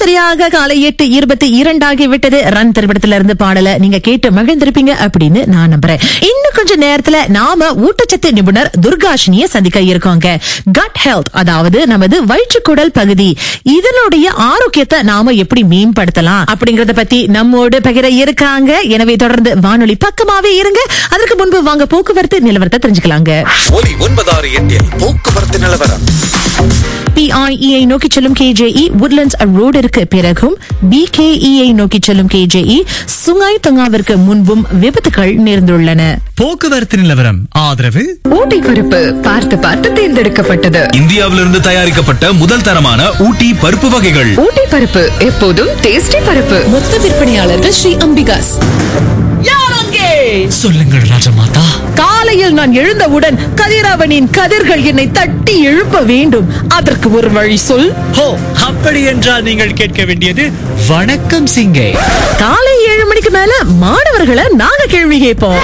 சரியாக காலை எட்டு இருபத்தி இரண்டாகி விட்டது ரன் திரைப்படத்துல இருந்து பாடல நீங்க கேட்டு மகிழ்ந்திருப்பீங்க அப்படின்னு நான் நம்புறேன் இன்னும் கொஞ்ச நேரத்துல நாம ஊட்டச்சத்து நிபுணர் துர்காஷினிய சந்திக்க இருக்கோங்க கட் ஹெல்த் அதாவது நமது வயிற்றுக்குடல் பகுதி இதனுடைய ஆரோக்கியத்தை நாம எப்படி மேம்படுத்தலாம் அப்படிங்கறத பத்தி நம்மோடு பகிர இருக்காங்க எனவே தொடர்ந்து வானொலி பக்கமாவே இருங்க அதற்கு முன்பு வாங்க போக்குவரத்து நிலவரத்தை தெரிஞ்சுக்கலாங்க ஒலி ஒன்பதாறு எட்டில் போக்குவரத்து நிலவரம் பிஐஇஐ நோக்கி செல்லும் கேஜேஇ உட்லண்ட்ஸ் ரோடிற்கு பிறகும் பிகேஇஐ நோக்கி செல்லும் கேஜேஇ சுங்காய் தொங்காவிற்கு முன்பும் விபத்துகள் நேர்ந்துள்ளன போக்குவரத்து நிலவரம் ஆதரவு ஊட்டி பருப்பு பார்த்து பார்த்து தேர்ந்தெடுக்கப்பட்டது இந்தியாவிலிருந்து தயாரிக்கப்பட்ட முதல் தரமான ஊட்டி பருப்பு வகைகள் ஊட்டி பருப்பு எப்போதும் டேஸ்டி பருப்பு மொத்த விற்பனையாளர்கள் ஸ்ரீ அம்பிகாஸ் சொல்லுங்கள் ராஜமாதா காலையில் நான் எழுந்தவுடன் கதிரவனின் கதிர்கள் என்னை தட்டி எழுப்ப வேண்டும் அதற்கு ஒரு வழி சொல் ஹோ அப்படி என்றால் நீங்கள் கேட்க வேண்டியது வணக்கம் சிங்கே காலை ஏழு மணிக்கு மேல மாணவர்களை நாங்க கேள்வி கேட்போம்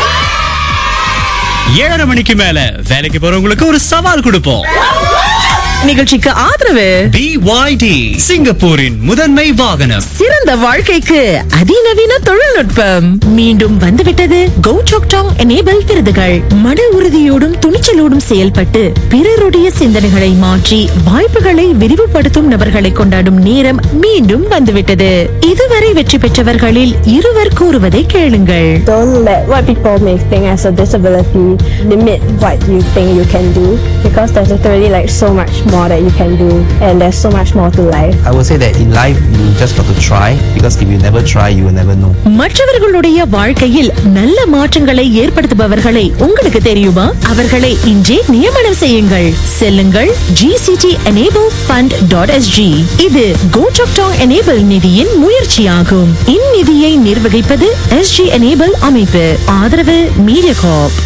ஏழரை மணிக்கு மேல வேலைக்கு போறவங்களுக்கு ஒரு சவால் கொடுப்போம் நிகழ்ச்சிக்கு ஆதரவு பிஒய்டி சிங்கப்பூரின் முதன்மை வாகனம் சிறந்த வாழ்க்கைக்கு அதிநவீன தொழில்நுட்பம் மீண்டும் வந்துவிட்டது கோ டாங் எனேபிள் விருதுகள் மன உறுதியோடும் துணிச்சலோடும் செயல்பட்டு பிறருடைய சிந்தனைகளை மாற்றி வாய்ப்புகளை விரிவுபடுத்தும் நபர்களை கொண்டாடும் நேரம் மீண்டும் வந்துவிட்டது இதுவரை வெற்றி பெற்றவர்களில் இருவர் கூறுவதை கேளுங்கள் don't let what people may think as a disability limit what you think you can do because there's literally like so much more that you can do and there's so much more to life. I would say that in life you just got to try because if you never try you will never know. மற்றவர்களுடைய வாழ்க்கையில் நல்ல மாற்றங்களை ஏற்படுத்துபவர்களை உங்களுக்கு தெரியுமா அவர்களை இன்றே நியமனம் செய்யுங்கள் செல்லுங்கள் GCT enable fund dot SG இது கோடாக்டாங் எனேபிள் நிதியின் முயற்சியாகும் இந்நிதியை நிர்வகிப்பது எஸ்ஜி எனேபிள் அமைப்பு ஆதரவு மீடியா காப்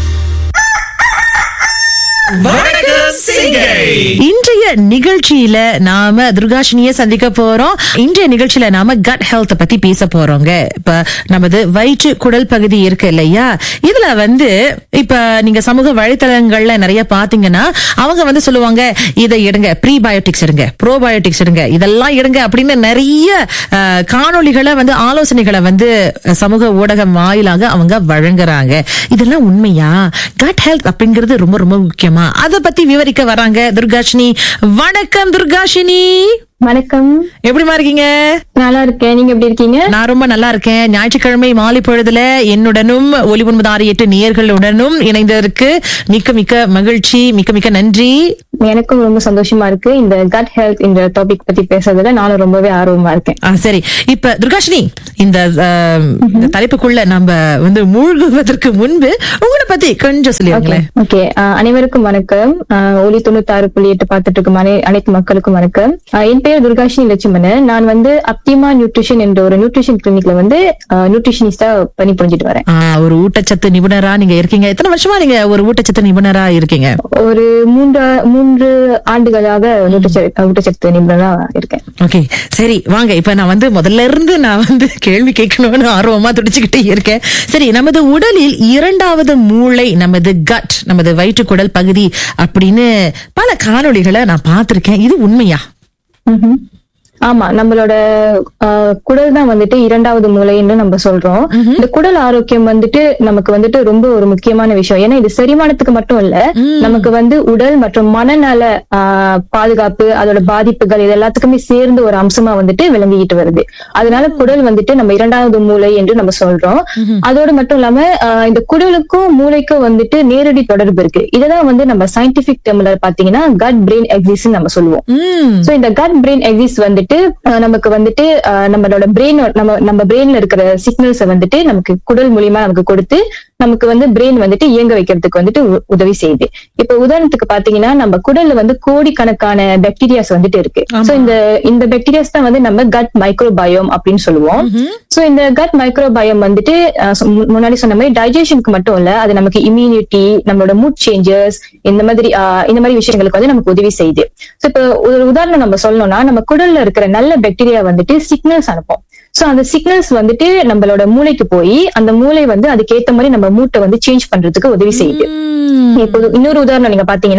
இன்றைய நிகழ்ச்சியில நாம துர்காஷினிய சந்திக்க போறோம் இன்றைய நிகழ்ச்சியில நாம கட் ஹெல்த் பத்தி பேச போறோங்க இப்ப நமது வயிற்று குடல் பகுதி இருக்கு இல்லையா இதுல வந்து இப்ப நீங்க சமூக வலைத்தளங்கள்ல நிறைய பாத்தீங்கன்னா அவங்க வந்து சொல்லுவாங்க இதை எடுங்க ப்ரீபயோட்டிக்ஸ் எடுங்க ப்ரோபயோட்டிக்ஸ் எடுங்க இதெல்லாம் எடுங்க அப்படின்னு நிறைய அஹ், காணொளிகளை வந்து ஆலோசனைகளை வந்து சமூக ஊடகம் வாயிலாக அவங்க வழங்குறாங்க இதெல்லாம் உண்மையா கட் ஹெல்த் அப்படிங்கிறது ரொம்ப ரொம்ப முக்கியமா அத பத்தி விவரிக்க வராங்க துர்காஷினி வணக்கம் துர்காஷினி வணக்கம் எப்படிமா இருக்கீங்க நல்லா இருக்கேன் நீங்க எப்படி இருக்கீங்க நான் ரொம்ப நல்லா இருக்கேன் ஞாயிற்றுக்கிழமை மாலை பொழுதுல என்னுடனும் ஒலி ஒன்பது ஆறு எட்டு நேயர்களுடனும் இணைந்ததற்கு மிக்க மிக்க மகிழ்ச்சி மிக்க மிக்க நன்றி எனக்கும் ரொம்ப சந்தோஷமா இருக்கு இந்த கட் ஹெல்த் இந்த டாபிக் பத்தி பேசுறதுல நானும் ரொம்பவே ஆர்வமா இருக்கேன் ஆ, சரி இப்ப துர்காஷினி இந்த ஆம், இந்த தலைப்புக்குள்ள நம்ம வந்து மூழ்குவதற்கு முன்பு உங்களை பத்தி கொஞ்சம் சொல்லிடுங்களேன் ஓகே அனைவருக்கும் வணக்கம் அஹ், ஒலி தொண்ணூத்தாறு புள்ளி எட்டு பார்த்துட்டு இருக்கும் அனை- அனைத்து மக்களுக்கும் வணக்கம் அஹ், என் பெயர் துர்காஷினி லட்சுமணன் நான் வந்து அப்டிமா நியூட்ரிஷன் என்ற ஒரு நியூட்ரிஷன் கிளினிக்ல வந்து நியூட்ரிஷனிஸ்டா பணி புரிஞ்சிட்டு வரேன் ஆ, ஒரு ஊட்டச்சத்து நிபுணரா நீங்க இருக்கீங்க எத்தனை வருஷமா நீங்க ஒரு ஊட்டச்சத்து நிபுணரா இருக்கீங்க ஒரு மூன்று மூன்று ஆண்டுகளாக ஊட்டச்சத்து ஊட்டச்சத்து நிபுணரா இருக்கேன் ஓகே சரி வாங்க இப்ப நான் வந்து முதல்ல இருந்து நான் வந்து கேள்வி கேட்கணும்னு ஆர்வமா துடிச்சுக்கிட்டே இருக்கேன் சரி நமது உடலில் இரண்டாவது மூளை நமது கட் நமது வயிற்றுக்குடல் பகுதி அப்படின்னு பல காணொளிகளை நான் பார்த்திருக்கேன் இது உண்மையா ம்ஹும். ஆமா நம்மளோட ஆஹ், குடல் தான் வந்துட்டு இரண்டாவது மூளைன்னு நம்ம சொல்றோம் இந்த குடல் ஆரோக்கியம் வந்துட்டு நமக்கு வந்துட்டு ரொம்ப ஒரு முக்கியமான விஷயம் ஏன்னா இது செரிமானத்துக்கு மட்டும் இல்ல நமக்கு வந்து உடல் மற்றும் மனநல ஆஹ், பாதுகாப்பு அதோட பாதிப்புகள் இது எல்லாத்துக்குமே சேர்ந்து ஒரு அம்சமா வந்துட்டு விளங்கிட்டு வருது அதனால குடல் வந்துட்டு நம்ம இரண்டாவது மூளை என்று நம்ம சொல்றோம் அதோட மட்டும் இல்லாம ஆஹ், இந்த குடலுக்கும் மூளைக்கும் வந்துட்டு நேரடி தொடர்பு இருக்கு இததான் வந்து நம்ம சயின்டிபிக் டெர்ம்ல பாத்தீங்கன்னா கட் பிரெயின் எக்ஸிஸ் நம்ம சொல்லுவோம் ம் சோ இந்த கட் பிரெயின் எக்ஸிஸ் வந்துட்டு அஹ், நமக்கு வந்துட்டு அஹ், நம்மளோட பிரெயின் நம்ம நம்ம பிரெயின்ல இருக்கிற சிக்னல்ஸ் வந்துட்டு நமக்கு குடல் மூலியமா நமக்கு கொடுத்து நமக்கு வந்து பிரெயின் வந்துட்டு இயங்க வைக்கிறதுக்கு வந்துட்டு உ- உதவி செய்யுது இப்ப உதாரணத்துக்கு பாத்தீங்கன்னா நம்ம குடல்ல வந்து கோடிக்கணக்கான பாக்டீரியாஸ் வந்துட்டு இருக்கு சோ இந்த இந்த பாக்டீரியாஸ் தான் வந்து நம்ம கட் மைக்ரோபயோம் அப்படின்னு சொல்லுவோம் சோ இந்த கட் மைக்ரோபயோம் வந்துட்டு அஹ், சொ- மு- முன்னாடி சொன்ன மாதிரி டைஜஷனுக்கு மட்டும் இல்ல அது நமக்கு இம்யூனிட்டி நம்மளோட மூட் சேஞ்சஸ் இந்த மாதிரி ஆஹ், இந்த மாதிரி விஷயங்களுக்கு வந்து நமக்கு உதவி செய்யுது சோ இப்ப ஒரு உதாரணம் நம்ம சொல்லணும்னா நம்ம குடல்ல இருக்கிற நல்ல பாக்டீரியா வந்துட்டு சிக்னல்ஸ் அனுப்பும் சோ அந்த சிக்னல்ஸ் வந்துட்டு நம்மளோட மூளைக்கு போய் அந்த மூளை வந்து அதுக்கேத்த மாதிரி நம்ம மூட்டை வந்து சேஞ்ச் பண்றதுக்கு உதவி செய்யுது இப்போ இன்னொரு உதாரணம் நீங்க பாத்தீங்கன்னா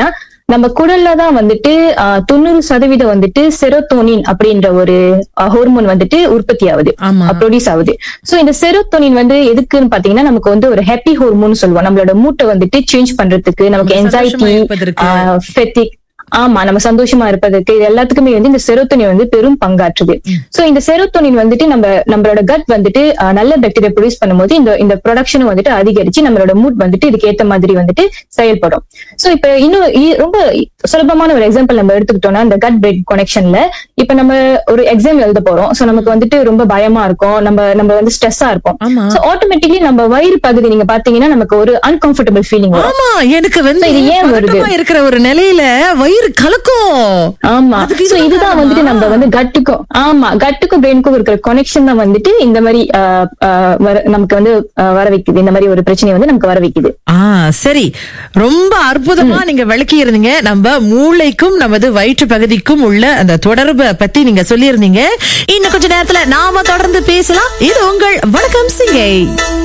நம்ம குடல்ல தான் வந்துட்டு ஆஹ், தொண்ணூறு சதவீதம் வந்துட்டு செரோத்தோனின் அப்படின்ற ஒரு ஹார்மோன் வந்துட்டு உற்பத்தி ஆகுது ஆமா. ப்ரொடியூஸ் ஆகுது சோ இந்த செரோத்தோனின் வந்து எதுக்குன்னு பாத்தீங்கன்னா நமக்கு வந்து ஒரு ஹாப்பி ஹார்மோன் சொல்லுவோம் நம்மளோட மூட்டை வந்துட்டு சேஞ்ச் பண்றதுக்கு நமக்கு நம்ம சந்தோஷமா என்சைட்டி இருப்பதற்கு. ஃபெத்திக் ஆமா நம்ம சந்தோஷமா இருப்பதற்கு இது எல்லாத்துக்குமே வந்து இந்த செரோத்தோனின் வந்து பெரும் பங்காற்றுது சோ இந்த செரோத்தோனின் வந்துட்டு நம்ம நம்மளோட கட் வந்துட்டு ஆஹ், நல்ல பாக்டீரியா ப்ரொடியூஸ் பண்ணும்போது இந்த இந்த ப்ரொடக்ஷனும் வந்துட்டு அதிகரிச்சு நம்மளோட மூட் வந்துட்டு இதுக்கு ஏத்த மாதிரி வந்துட்டு செயல்படும் சோ இப்ப இன்னும் இ- ரொம்ப சுலபமான ஒரு எக்ஸாம்பிள் நம்ம எடுத்துக்கிட்டோம்னா இந்த கட் பிரெட் கனெக்ஷன்ல இப்ப நம்ம ஒரு எக்ஸாம் எழுத போறோம் சோ நமக்கு வந்துட்டு ரொம்ப பயமா இருக்கும் நம்ம நம்ம வந்து ஸ்ட்ரெஸ்ஸா இருப்போம் ஆமா. சோ ஆட்டோமேட்டிக்லி நம்ம வயிறு பகுதி நீங்க பாத்தீங்கன்னா நமக்கு ஒரு அன்கம்ஃபர்டபுள் ஃபீலிங் வரும் ஆமா எனக்கு வந்து இது ஏன் வருது? பதட்டமா இருக்கிற ஒரு நிலையில வயிறு கலக்கும் ஆமா அதுக்கு சோ இதுதான் இதுதான் வந்துட்டு காரணமா? நம்ம வந்து கட்டுக்கும் ஆமா கட்டுக்கும் பிரெயினுக்கும் இருக்கிற கனெக்ஷன் தான் வந்துட்டு இந்த மாதிரி ஆஹ், ஆஹ், வர- நமக்கு வந்து ஆஹ், வர வைக்குது இந்த மாதிரி ஒரு பிரச்சனை வந்து நமக்கு வர வைக்குது ஆ சரி ரொம்ப அற்புதமா நீங்க விளக்கி இருந்தீங்க நம்ம மூளைக்கும் நமது வயிற்று பகுதிக்கும் உள்ள அந்த தொடர்பை பத்தி நீங்க சொல்லியிருந்தீங்க இன்னும் கொஞ்ச நேரத்துல நாம தொடர்ந்து பேசலாம் இது உங்கள் வணக்கம் சிங்கை